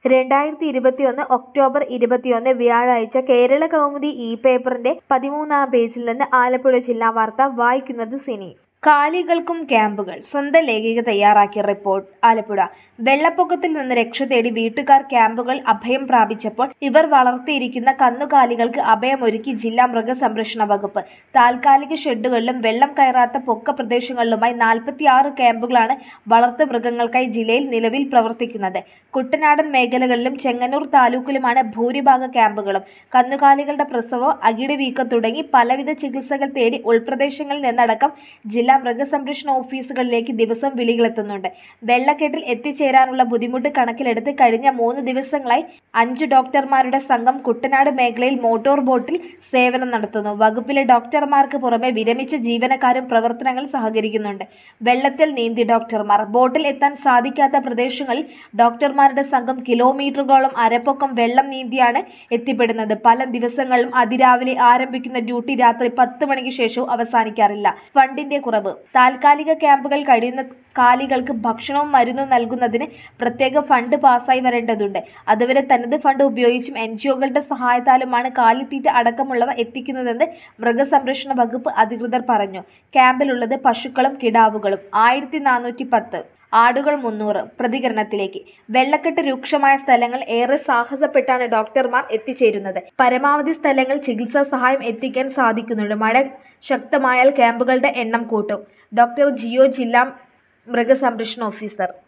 രണ്ടായിരത്തി ഇരുപത്തിയൊന്ന് ഒക്ടോബർ ഇരുപത്തിയൊന്ന് വ്യാഴാഴ്ച കേരള കൗമുദി ഇ പേപ്പറിന്റെ പതിമൂന്നാം പേജിൽ നിന്ന് ആലപ്പുഴ ജില്ലാ വാർത്ത വായിക്കുന്നത് സിനി കാലികൾക്കും ക്യാമ്പുകൾ സ്വന്തം ലേഖിക തയ്യാറാക്കിയ റിപ്പോർട്ട് ആലപ്പുഴ വെള്ളപ്പൊക്കത്തിൽ നിന്ന് രക്ഷ തേടി വീട്ടുകാർ ക്യാമ്പുകൾ അഭയം പ്രാപിച്ചപ്പോൾ ഇവർ വളർത്തിയിരിക്കുന്ന കന്നുകാലികൾക്ക് അഭയമൊരുക്കി ജില്ലാ മൃഗസംരക്ഷണ വകുപ്പ് താൽക്കാലിക ഷെഡുകളിലും വെള്ളം കയറാത്ത പൊക്ക പ്രദേശങ്ങളിലുമായി നാൽപ്പത്തിയാറ് ക്യാമ്പുകളാണ് വളർത്തു മൃഗങ്ങൾക്കായി ജില്ലയിൽ നിലവിൽ പ്രവർത്തിക്കുന്നത് കുട്ടനാടൻ മേഖലകളിലും ചെങ്ങന്നൂർ താലൂക്കിലുമാണ് ഭൂരിഭാഗ ക്യാമ്പുകളും കന്നുകാലികളുടെ പ്രസവം അകിട് വീക്കം തുടങ്ങി പലവിധ ചികിത്സകൾ തേടി ഉൾപ്രദേശങ്ങളിൽ നിന്നടക്കം ജില്ലാ മൃഗസംരക്ഷണ ഓഫീസുകളിലേക്ക് ദിവസം വിളികളെത്തുന്നുണ്ട് വെള്ളക്കെട്ടിൽ എത്തിച്ചേരാനുള്ള ബുദ്ധിമുട്ട് കണക്കിലെടുത്ത് കഴിഞ്ഞ മൂന്ന് ദിവസങ്ങളായി അഞ്ച് ഡോക്ടർമാരുടെ സംഘം കുട്ടനാട് മേഖലയിൽ മോട്ടോർ ബോട്ടിൽ സേവനം നടത്തുന്നു വകുപ്പിലെ ഡോക്ടർമാർക്ക് പുറമെ വിരമിച്ച ജീവനക്കാരും പ്രവർത്തനങ്ങൾ സഹകരിക്കുന്നുണ്ട് വെള്ളത്തിൽ നീന്തി ഡോക്ടർമാർ ബോട്ടിൽ എത്താൻ സാധിക്കാത്ത പ്രദേശങ്ങളിൽ ഡോക്ടർമാരുടെ സംഘം കിലോമീറ്ററുകളോളം അരപ്പൊക്കം വെള്ളം നീന്തിയാണ് എത്തിപ്പെടുന്നത് പല ദിവസങ്ങളിലും അതിരാവിലെ ആരംഭിക്കുന്ന ഡ്യൂട്ടി രാത്രി പത്ത് മണിക്ക് ശേഷവും അവസാനിക്കാറില്ല ഫണ്ടിന്റെ കുറവ് താൽക്കാലിക ക്യാമ്പുകൾ കഴിയുന്ന കാലികൾക്ക് ഭക്ഷണവും മരുന്നും നൽകുന്നതിന് പ്രത്യേക ഫണ്ട് പാസ്സായി വരേണ്ടതുണ്ട് അതുവരെ തനത് ഫണ്ട് ഉപയോഗിച്ചും എൻ ജി ഒകളുടെ സഹായത്താലുമാണ് കാലിത്തീറ്റ അടക്കമുള്ളവ എത്തിക്കുന്നതെന്ന് മൃഗസംരക്ഷണ വകുപ്പ് അധികൃതർ പറഞ്ഞു ക്യാമ്പിലുള്ളത് പശുക്കളും കിടാവുകളും ആയിരത്തി നാനൂറ്റി പത്ത് ആടുകൾ മുന്നൂറ് പ്രതികരണത്തിലേക്ക് വെള്ളക്കെട്ട് രൂക്ഷമായ സ്ഥലങ്ങൾ ഏറെ സാഹസപ്പെട്ടാണ് ഡോക്ടർമാർ എത്തിച്ചേരുന്നത് പരമാവധി സ്ഥലങ്ങൾ ചികിത്സാ സഹായം എത്തിക്കാൻ സാധിക്കുന്നുണ്ട് മഴ ശക്തമായാൽ ക്യാമ്പുകളുടെ എണ്ണം കൂട്ടും ഡോക്ടർ ജിയോ ജില്ലാ മൃഗസംരക്ഷണ ഓഫീസർ